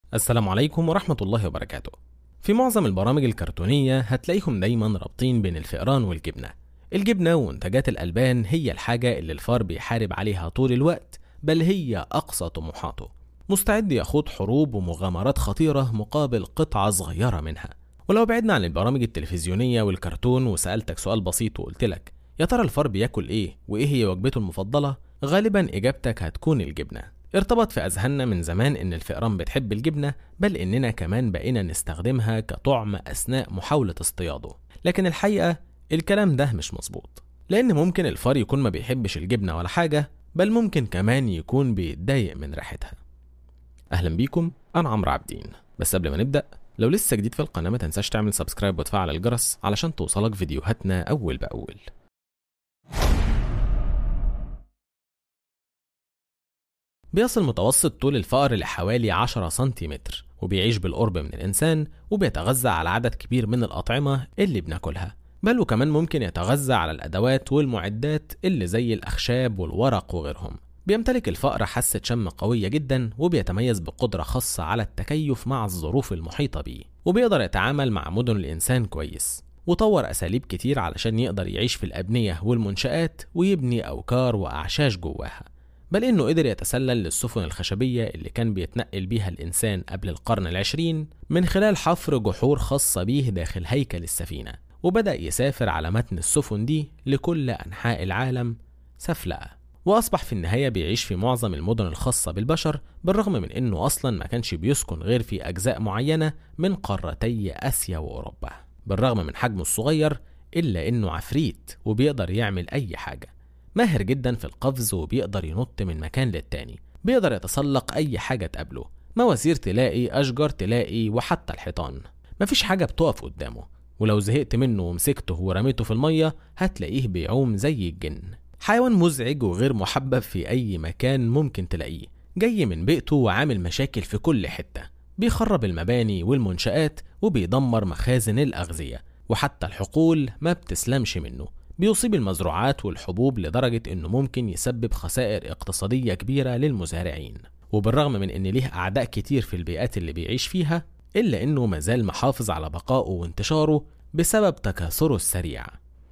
السلام عليكم ورحمة الله وبركاته في معظم البرامج الكرتونية هتلاقيهم دايما رابطين بين الفئران والجبنة الجبنة ومنتجات الألبان هي الحاجة اللي الفار بيحارب عليها طول الوقت بل هي أقصى طموحاته مستعد يخوض حروب ومغامرات خطيرة مقابل قطعة صغيرة منها ولو بعدنا عن البرامج التلفزيونية والكرتون وسألتك سؤال بسيط وقلت لك يا ترى الفار بياكل ايه وايه هي وجبته المفضلة غالبا اجابتك هتكون الجبنة ارتبط في اذهاننا من زمان ان الفئران بتحب الجبنة بل اننا كمان بقينا نستخدمها كطعم اثناء محاولة اصطياده لكن الحقيقة الكلام ده مش مظبوط لان ممكن الفار يكون ما بيحبش الجبنة ولا حاجة بل ممكن كمان يكون بيتضايق من ريحتها اهلا بيكم انا عمرو عابدين بس قبل ما نبدا لو لسه جديد في القناه ما تنساش تعمل سبسكرايب وتفعل الجرس علشان توصلك فيديوهاتنا اول باول بيصل متوسط طول الفأر لحوالي 10 سنتيمتر وبيعيش بالقرب من الإنسان وبيتغذى على عدد كبير من الأطعمة اللي بناكلها بل وكمان ممكن يتغذى على الأدوات والمعدات اللي زي الأخشاب والورق وغيرهم بيمتلك الفأر حاسة شم قوية جدا وبيتميز بقدرة خاصة على التكيف مع الظروف المحيطة بيه وبيقدر يتعامل مع مدن الإنسان كويس وطور أساليب كتير علشان يقدر يعيش في الأبنية والمنشآت ويبني أوكار وأعشاش جواها بل إنه قدر يتسلل للسفن الخشبية اللي كان بيتنقل بيها الإنسان قبل القرن العشرين من خلال حفر جحور خاصة بيه داخل هيكل السفينة وبدأ يسافر على متن السفن دي لكل أنحاء العالم سفلقة وأصبح في النهاية بيعيش في معظم المدن الخاصة بالبشر بالرغم من إنه أصلا ما كانش بيسكن غير في أجزاء معينة من قارتي آسيا وأوروبا بالرغم من حجمه الصغير إلا إنه عفريت وبيقدر يعمل أي حاجة ماهر جدا في القفز وبيقدر ينط من مكان للتاني بيقدر يتسلق أي حاجة تقابله مواسير تلاقي أشجار تلاقي وحتى الحيطان مفيش حاجة بتقف قدامه ولو زهقت منه ومسكته ورميته في المية هتلاقيه بيعوم زي الجن حيوان مزعج وغير محبب في أي مكان ممكن تلاقيه جاي من بيئته وعامل مشاكل في كل حتة بيخرب المباني والمنشآت وبيدمر مخازن الأغذية وحتى الحقول ما بتسلمش منه بيصيب المزروعات والحبوب لدرجة إنه ممكن يسبب خسائر اقتصادية كبيرة للمزارعين وبالرغم من إن ليه أعداء كتير في البيئات اللي بيعيش فيها إلا إنه مازال محافظ على بقائه وانتشاره بسبب تكاثره السريع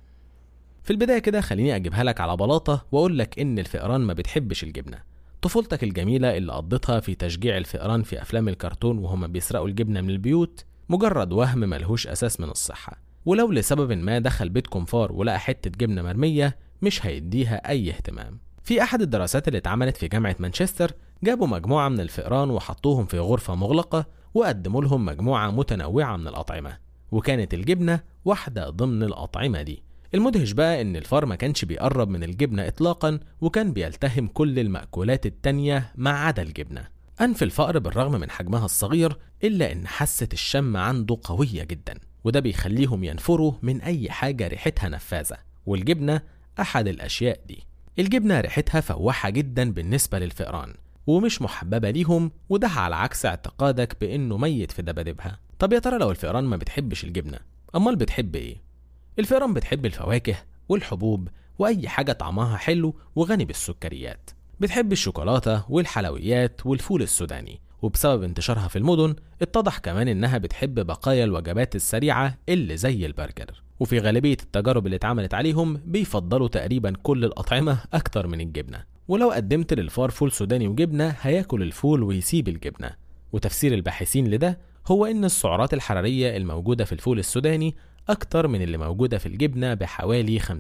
في البداية كده خليني أجيبها لك على بلاطة وأقول لك إن الفئران ما بتحبش الجبنة طفولتك الجميلة اللي قضيتها في تشجيع الفئران في أفلام الكرتون وهما بيسرقوا الجبنة من البيوت مجرد وهم ملهوش أساس من الصحة ولو لسبب ما دخل بيتكم فار ولقى حتة جبنة مرمية مش هيديها أي اهتمام في أحد الدراسات اللي اتعملت في جامعة مانشستر جابوا مجموعة من الفئران وحطوهم في غرفة مغلقة وقدموا لهم مجموعة متنوعة من الأطعمة وكانت الجبنة واحدة ضمن الأطعمة دي المدهش بقى ان الفار ما كانش بيقرب من الجبنة اطلاقا وكان بيلتهم كل المأكولات التانية ما عدا الجبنة أنف الفأر بالرغم من حجمها الصغير إلا إن حاسة الشم عنده قوية جدا وده بيخليهم ينفروا من أي حاجة ريحتها نفاذة والجبنة أحد الأشياء دي الجبنة ريحتها فواحة جدا بالنسبة للفئران ومش محببة ليهم وده على عكس اعتقادك بإنه ميت في دبادبها طب يا ترى لو الفئران ما بتحبش الجبنة أمال بتحب إيه؟ الفئران بتحب الفواكه والحبوب وأي حاجة طعمها حلو وغني بالسكريات بتحب الشوكولاتة والحلويات والفول السوداني وبسبب انتشارها في المدن اتضح كمان انها بتحب بقايا الوجبات السريعة اللي زي البرجر وفي غالبية التجارب اللي اتعملت عليهم بيفضلوا تقريبا كل الأطعمة أكتر من الجبنة ولو قدمت للفار فول سوداني وجبنة هياكل الفول ويسيب الجبنة وتفسير الباحثين لده هو إن السعرات الحرارية الموجودة في الفول السوداني أكتر من اللي موجودة في الجبنة بحوالي 50%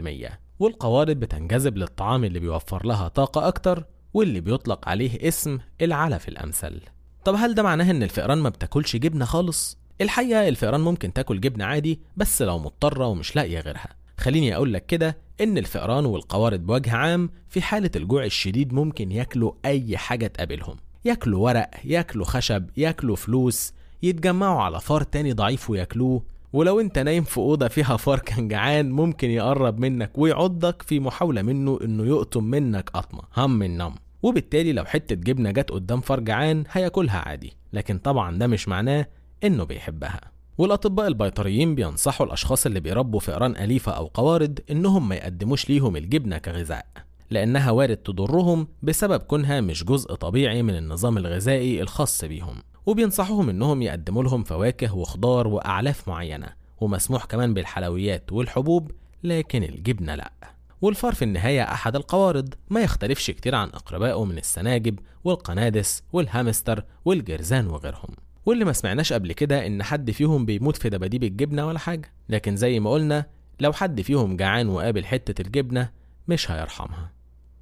والقوارض بتنجذب للطعام اللي بيوفر لها طاقة أكتر واللي بيطلق عليه اسم العلف الأمثل طب هل ده معناه إن الفئران ما بتاكلش جبنة خالص؟ الحقيقة الفئران ممكن تاكل جبنة عادي بس لو مضطرة ومش لاقية غيرها خليني أقول لك كده إن الفئران والقوارض بوجه عام في حالة الجوع الشديد ممكن ياكلوا أي حاجة تقابلهم ياكلوا ورق ياكلوا خشب ياكلوا فلوس يتجمعوا على فار تاني ضعيف وياكلوه ولو انت نايم في اوضه فيها فار كان جعان ممكن يقرب منك ويعضك في محاوله منه انه يقطم منك قطمه هم النم وبالتالي لو حته جبنه جت قدام فار جعان هياكلها عادي لكن طبعا ده مش معناه انه بيحبها والاطباء البيطريين بينصحوا الاشخاص اللي بيربوا فئران اليفه او قوارض انهم ما يقدموش ليهم الجبنه كغذاء لانها وارد تضرهم بسبب كونها مش جزء طبيعي من النظام الغذائي الخاص بيهم وبينصحوهم إنهم يقدموا لهم فواكه وخضار وأعلاف معينة ومسموح كمان بالحلويات والحبوب لكن الجبنة لأ والفار في النهاية أحد القوارض ما يختلفش كتير عن أقربائه من السناجب والقنادس والهامستر والجرزان وغيرهم واللي ما سمعناش قبل كده إن حد فيهم بيموت في دباديب الجبنة ولا حاجة لكن زي ما قلنا لو حد فيهم جعان وقابل حتة الجبنة مش هيرحمها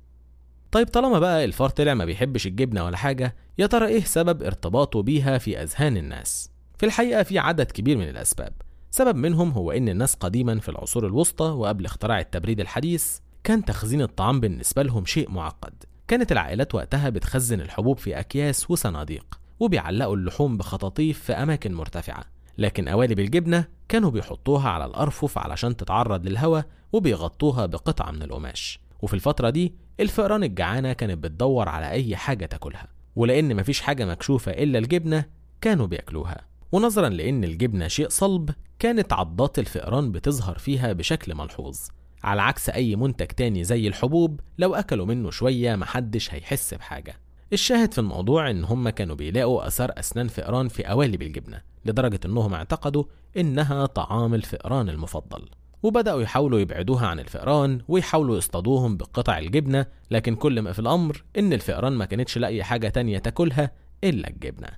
طيب طالما بقى الفار طلع ما بيحبش الجبنة ولا حاجة يا ترى إيه سبب ارتباطه بيها في أذهان الناس؟ في الحقيقة في عدد كبير من الأسباب سبب منهم هو إن الناس قديما في العصور الوسطى وقبل اختراع التبريد الحديث كان تخزين الطعام بالنسبة لهم شيء معقد كانت العائلات وقتها بتخزن الحبوب في أكياس وصناديق وبيعلقوا اللحوم بخطاطيف في أماكن مرتفعة لكن قوالب الجبنة كانوا بيحطوها على الأرفف علشان تتعرض للهواء وبيغطوها بقطعة من القماش وفي الفترة دي الفئران الجعانة كانت بتدور على أي حاجة تاكلها ولأن مفيش حاجة مكشوفة إلا الجبنة كانوا بياكلوها ونظرا لأن الجبنة شيء صلب كانت عضات الفئران بتظهر فيها بشكل ملحوظ على عكس أي منتج تاني زي الحبوب لو أكلوا منه شوية محدش هيحس بحاجة الشاهد في الموضوع إن هم كانوا بيلاقوا أثار أسنان فئران في قوالب الجبنة لدرجة إنهم اعتقدوا إنها طعام الفئران المفضل وبدأوا يحاولوا يبعدوها عن الفئران ويحاولوا يصطادوهم بقطع الجبنة لكن كل ما في الأمر إن الفئران ما كانتش لاقية حاجة تانية تاكلها إلا الجبنة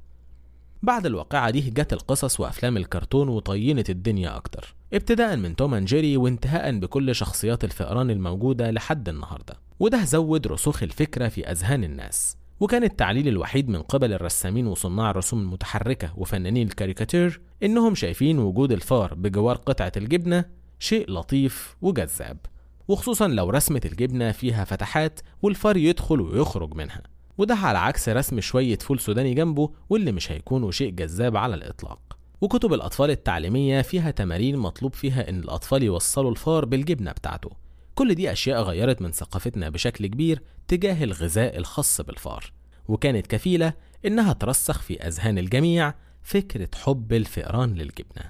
بعد الواقعة دي جت القصص وأفلام الكرتون وطينت الدنيا أكتر ابتداء من توم أند جيري وانتهاء بكل شخصيات الفئران الموجودة لحد النهاردة وده زود رسوخ الفكرة في أذهان الناس وكان التعليل الوحيد من قبل الرسامين وصناع الرسوم المتحركة وفنانين الكاريكاتير إنهم شايفين وجود الفار بجوار قطعة الجبنة شيء لطيف وجذاب وخصوصا لو رسمة الجبنة فيها فتحات والفار يدخل ويخرج منها وده على عكس رسم شوية فول سوداني جنبه واللي مش هيكونوا شيء جذاب على الإطلاق وكتب الأطفال التعليمية فيها تمارين مطلوب فيها إن الأطفال يوصلوا الفار بالجبنة بتاعته كل دي أشياء غيرت من ثقافتنا بشكل كبير تجاه الغذاء الخاص بالفار وكانت كفيلة إنها ترسخ في أذهان الجميع فكرة حب الفئران للجبنة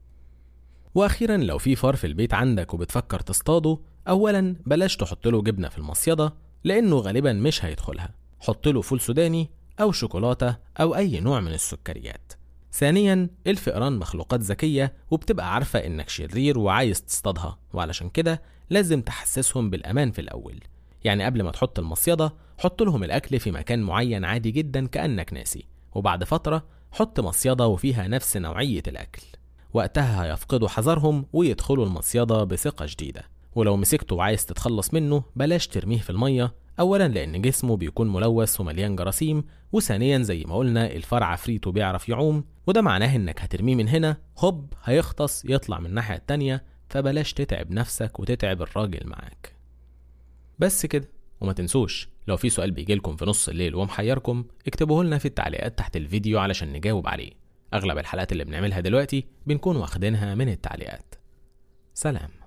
وأخيرا لو في فار في البيت عندك وبتفكر تصطاده أولا بلاش تحط له جبنة في المصيدة لأنه غالبا مش هيدخلها حط له فول سوداني أو شوكولاتة أو أي نوع من السكريات ثانيا الفئران مخلوقات ذكية وبتبقى عارفة إنك شرير وعايز تصطادها وعلشان كده لازم تحسسهم بالأمان في الأول يعني قبل ما تحط المصيدة حط لهم الأكل في مكان معين عادي جدا كأنك ناسي وبعد فترة حط مصيدة وفيها نفس نوعية الأكل وقتها هيفقدوا حذرهم ويدخلوا المصيدة بثقة جديدة ولو مسكته وعايز تتخلص منه بلاش ترميه في المية أولا لأن جسمه بيكون ملوث ومليان جراثيم وثانيا زي ما قلنا الفار عفريت وبيعرف يعوم وده معناه إنك هترميه من هنا هوب هيغطس يطلع من الناحية التانية فبلاش تتعب نفسك وتتعب الراجل معاك بس كده وما تنسوش لو في سؤال بيجيلكم في نص الليل ومحيركم اكتبوه لنا في التعليقات تحت الفيديو علشان نجاوب عليه أغلب الحلقات اللي بنعملها دلوقتي بنكون واخدينها من التعليقات سلام